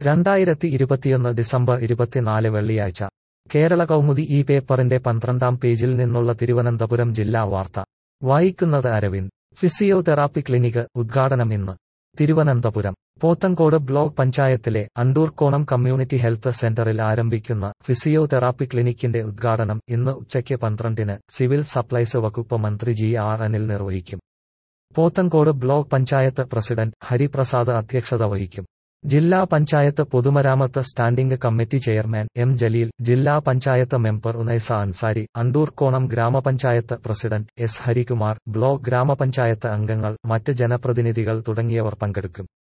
രണ്ടായിരത്തി ഇരുപത്തിയൊന്ന് ഡിസംബർ ഇരുപത്തിനാല് വെള്ളിയാഴ്ച കേരള കൗമുദി ഈ പേപ്പറിന്റെ പന്ത്രണ്ടാം പേജിൽ നിന്നുള്ള തിരുവനന്തപുരം ജില്ലാ വാർത്ത വായിക്കുന്നത് അരവിന്ദ് ഫിസിയോതെറാപ്പി ക്ലിനിക്ക് ഉദ്ഘാടനം ഇന്ന് തിരുവനന്തപുരം പോത്തങ്കോട് ബ്ലോക്ക് പഞ്ചായത്തിലെ അണ്ടൂർക്കോണം കമ്മ്യൂണിറ്റി ഹെൽത്ത് സെന്ററിൽ ആരംഭിക്കുന്ന ഫിസിയോതെറാപ്പി ക്ലിനിക്കിന്റെ ഉദ്ഘാടനം ഇന്ന് ഉച്ചയ്ക്ക് പന്ത്രണ്ടിന് സിവിൽ സപ്ലൈസ് വകുപ്പ് മന്ത്രി ജി ആർ അനിൽ നിർവഹിക്കും പോത്തങ്കോട് ബ്ലോക്ക് പഞ്ചായത്ത് പ്രസിഡന്റ് ഹരിപ്രസാദ് അധ്യക്ഷത വഹിക്കും ജില്ലാ പഞ്ചായത്ത് പൊതുമരാമത്ത് standing committee chairman M Jaleel ജില്ലാ പഞ്ചായത്ത് മെമ്പർ ഉനൈസ അൻസാരി അണ്ടൂർക്കോണം ഗ്രാമപഞ്ചായത്ത് പ്രസിഡന്റ് എസ് ഹരികുമാർ ബ്ലോക്ക് ഗ്രാമപഞ്ചായത്ത് അംഗങ്ങൾ മറ്റ് ജനപ്രതിനിധികൾ തുടങ്ങിയവർ പങ്കെടുക്കും